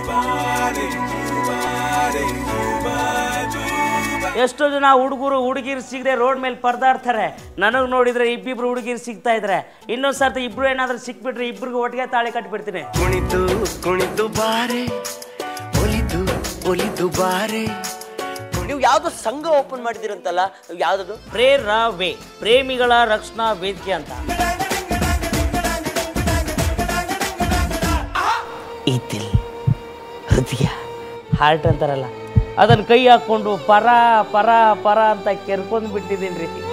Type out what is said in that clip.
ಎಷ್ಟೋ ಜನ ಹುಡುಗರು ಹುಡುಗಿರು ಸಿಗದೆ ರೋಡ್ ಮೇಲೆ ಪರದಾಡ್ತಾರೆ ನನಗೆ ನೋಡಿದ್ರೆ ಇಬ್ಬಿಬ್ರು ಹುಡುಗಿರು ಸಿಗ್ತಾ ಇದ್ರೆ ಇನ್ನೊಂದು ಸರ್ತಿ ಇಬ್ರು ಏನಾದ್ರೂ ಸಿಕ್ಬಿಟ್ರೆ ಇಬ್ರಿಗೂ ಒಟ್ಟಿಗೆ ತಾಳಿ ಕಟ್ಬಿಡ್ತೀನಿ ಕುಣಿತು ಕುಣಿತು ಬಾರೆ ಒಲಿದು ಒಲಿದು ಬಾರೆ ನೀವು ಯಾವ್ದೋ ಸಂಘ ಓಪನ್ ಮಾಡಿದಿರಂತಲ್ಲ ಯಾವ್ದದು ಪ್ರೇರ ವೇ ಪ್ರೇಮಿಗಳ ರಕ್ಷಣಾ ವೇದಿಕೆ ಅಂತ ಈ ದಿಲ್ ಹೃದಯ ಹಾರ್ಟ್ ಅಂತಾರಲ್ಲ ಅದನ್ನ ಕೈ ಹಾಕೊಂಡು ಪರ ಪರ ಪರ ಅಂತ ಕೆರ್ಕೊಂಡ್ ಬಿಟ್ಟಿದ್ದೀನಿ ರೀ